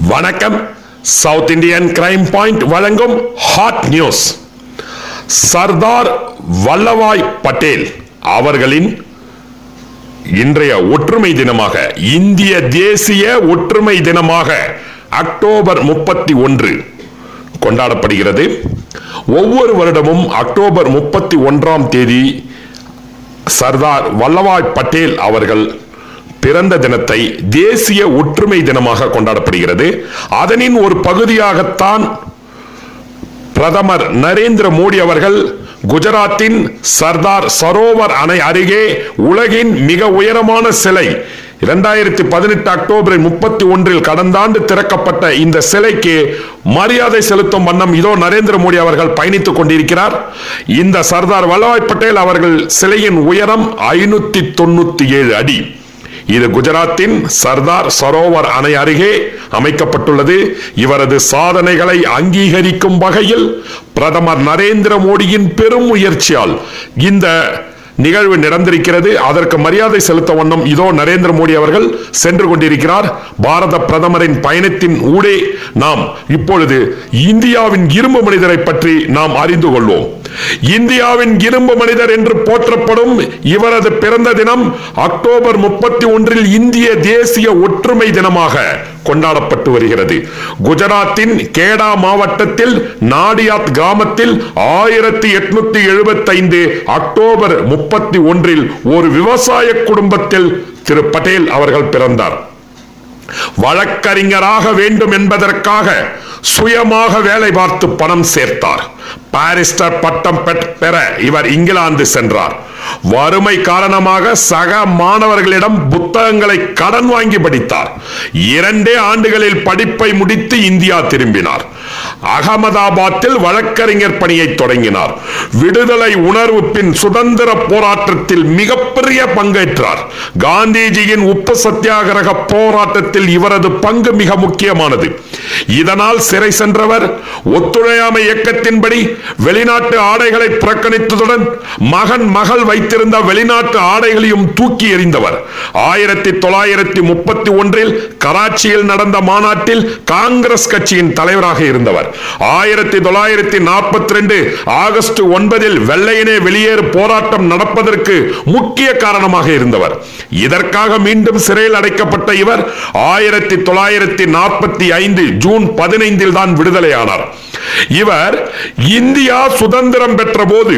வணக்கம் south Indian crime point வழங்கும் hot news Sardar Vallabhbhai Patel அவர்களின் இன்றைய ஒற்றுமை தினமாக இந்திய தேசிய ஒற்றுமை தினமாக அக்டோபர் முப்பத்தி ஒன்று கொண்டாடப்படுகிறது ஒவ்வொரு வருடமும் அக்டோபர் முப்பத்தி ஒன்றாம் தேதி சர்தார் வல்லபாய் பட்டேல் அவர்கள் பிறந்த தினத்தை தேசிய ஒற்றுமை தினமாக கொண்டாடப்படுகிறது அதனின் ஒரு பகுதியாகத்தான் பிரதமர் நரேந்திர மோடி அவர்கள் குஜராத்தின் சர்தார் சரோவர் அணை அருகே உலகின் மிக உயரமான சிலை இரண்டாயிரத்தி பதினெட்டு அக்டோபர் முப்பத்தி ஒன்றில் கடந்த ஆண்டு திறக்கப்பட்ட இந்த சிலைக்கு மரியாதை செலுத்தும் வண்ணம் இதோ நரேந்திர மோடி அவர்கள் பயணித்துக் கொண்டிருக்கிறார் இந்த சர்தார் வல்லபாய் பட்டேல் அவர்கள் சிலையின் உயரம் ஐநூத்தி தொண்ணூத்தி ஏழு அடி இது குஜராத்தின் சர்தார் சரோவர் அணை அருகே அமைக்கப்பட்டுள்ளது இவரது சாதனைகளை அங்கீகரிக்கும் வகையில் பிரதமர் நரேந்திர மோடியின் பெரும் முயற்சியால் இந்த நிகழ்வு நடந்திருக்கிறது அதற்கு மரியாதை செலுத்த வண்ணம் இதோ நரேந்திர மோடி அவர்கள் சென்று கொண்டிருக்கிறார் பாரத பிரதமரின் பயணத்தின் ஊடே நாம் இப்பொழுது இந்தியாவின் இரும்பு மனிதரை பற்றி நாம் அறிந்து கொள்வோம் இந்தியாவின் இரும்பு மனிதர் என்று போற்றப்படும் இவரது பிறந்த தினம் அக்டோபர் முப்பத்தி ஒன்றில் இந்திய தேசிய ஒற்றுமை தினமாக கொண்டாடப்பட்டு வருகிறது குஜராத்தின் கேடா மாவட்டத்தில் நாடியாத் கிராமத்தில் ஆயிரத்தி எட்நூத்தி எழுபத்தி ஐந்து அக்டோபர் முப்பத்தி ஒன்றில் ஒரு விவசாய குடும்பத்தில் திரு பட்டேல் அவர்கள் பிறந்தார் வழக்கறிஞராக வேண்டும் என்பதற்காக சுயமாக வேலை பார்த்து பணம் சேர்த்தார் பாரிஸ்டர் பட்டம் பெற இவர் இங்கிலாந்து சென்றார் வறுமை காரணமாக சக மாணவர்களிடம் புத்தகங்களை கடன் வாங்கி படித்தார் இரண்டே ஆண்டுகளில் படிப்பை முடித்து இந்தியா திரும்பினார் அகமதாபாத்தில் வழக்கறிஞர் பணியை தொடங்கினார் விடுதலை உணர்வு பின் சுதந்திர போராட்டத்தில் மிகப்பெரிய பங்கேற்றார் காந்திஜியின் உப்பு சத்தியாகிரக போராட்டத்தில் இவரது பங்கு மிக முக்கியமானது இதனால் சிறை சென்றவர் ஒத்துழையாமை இயக்கத்தின்படி வெளிநாட்டு ஆடைகளை புறக்கணித்ததுடன் மகன் மகள் வைத்திருந்த வெளிநாட்டு ஆடைகளையும் தூக்கி எறிந்தவர் ஆயிரத்தி தொள்ளாயிரத்தி முப்பத்தி ஒன்றில் கராச்சியில் நடந்த மாநாட்டில் காங்கிரஸ் கட்சியின் தலைவராக இருந்தவர் ஆயிரத்தி தொள்ளாயிரத்தி நாற்பத்தி ரெண்டு ஆகஸ்ட் ஒன்பதில் வெள்ளையனே வெளியேறு போராட்டம் நடப்பதற்கு முக்கிய காரணமாக இருந்தவர் இதற்காக மீண்டும் சிறையில் அடைக்கப்பட்ட இவர் ஆயிரத்தி தொள்ளாயிரத்தி நாற்பத்தி ஐந்து ஜூன் பதினைந்தில் தான் விடுதலையானார் இவர் இந்தியா சுதந்திரம் பெற்ற போது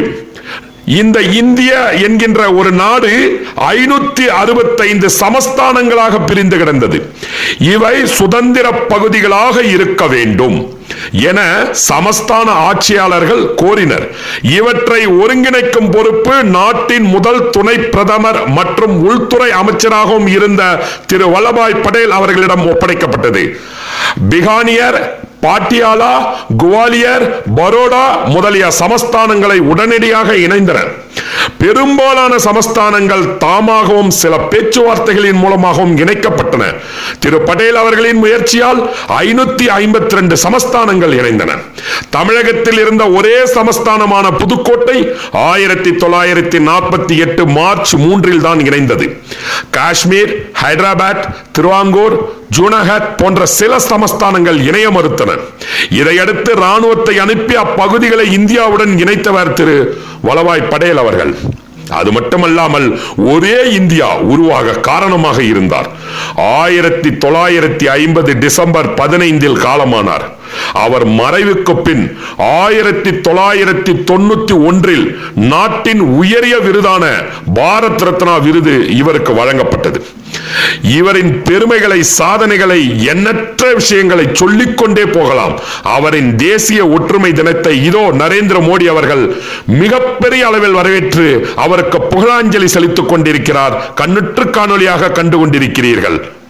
இந்த இந்திய என்கின்ற ஒரு நாடு ஐநூத்தி அறுபத்தைந்து சமஸ்தானங்களாக பிரிந்து கிடந்தது இவை சுதந்திர பகுதிகளாக இருக்க வேண்டும் என சமஸ்தான ஆட்சியாளர்கள் கோரினர் இவற்றை ஒருங்கிணைக்கும் பொறுப்பு நாட்டின் முதல் துணை பிரதமர் மற்றும் உள்துறை அமைச்சராகவும் இருந்த திரு வல்லபாய் படேல் அவர்களிடம் ஒப்படைக்கப்பட்டது பிகானியர் பாட்டியாலா குவாலியர் பரோடா முதலிய சமஸ்தானங்களை உடனடியாக இணைந்தனர் பெரும்பாலான சமஸ்தானங்கள் தாமாகவும் சில பேச்சுவார்த்தைகளின் மூலமாகவும் இணைக்கப்பட்டன திரு பட்டேல் அவர்களின் முயற்சியால் ஐநூத்தி ஐம்பத்தி ரெண்டு சமஸ்தானங்கள் இணைந்தன தமிழகத்தில் இருந்த ஒரே சமஸ்தானமான புதுக்கோட்டை ஆயிரத்தி தொள்ளாயிரத்தி நாற்பத்தி எட்டு மார்ச் மூன்றில் தான் இணைந்தது காஷ்மீர் ஹைதராபாத் திருவாங்கூர் ஜூனகத் போன்ற சில சமஸ்தானங்கள் இணைய மறுத்தன இதையடுத்து ராணுவத்தை அனுப்பி அப்பகுதிகளை இந்தியாவுடன் இணைத்தவர் திரு வல்லபாய் படேல் அவர்கள் அது மட்டுமல்லாமல் ஒரே இந்தியா உருவாக காரணமாக இருந்தார் ஆயிரத்தி தொள்ளாயிரத்தி ஐம்பது டிசம்பர் பதினைந்தில் காலமானார் அவர் மறைவுக்கு பின் ஆயிரத்தி தொள்ளாயிரத்தி தொண்ணூத்தி ஒன்றில் நாட்டின் உயரிய விருதான பாரத் ரத்னா விருது இவருக்கு வழங்கப்பட்டது இவரின் பெருமைகளை சாதனைகளை எண்ணற்ற விஷயங்களை சொல்லிக்கொண்டே போகலாம் அவரின் தேசிய ஒற்றுமை தினத்தை இதோ நரேந்திர மோடி அவர்கள் மிகப்பெரிய அளவில் வரவேற்று அவருக்கு புகழாஞ்சலி செலுத்திக் கொண்டிருக்கிறார் கண்ணுற்று காணொலியாக கண்டு கொண்டிருக்கிறீர்கள்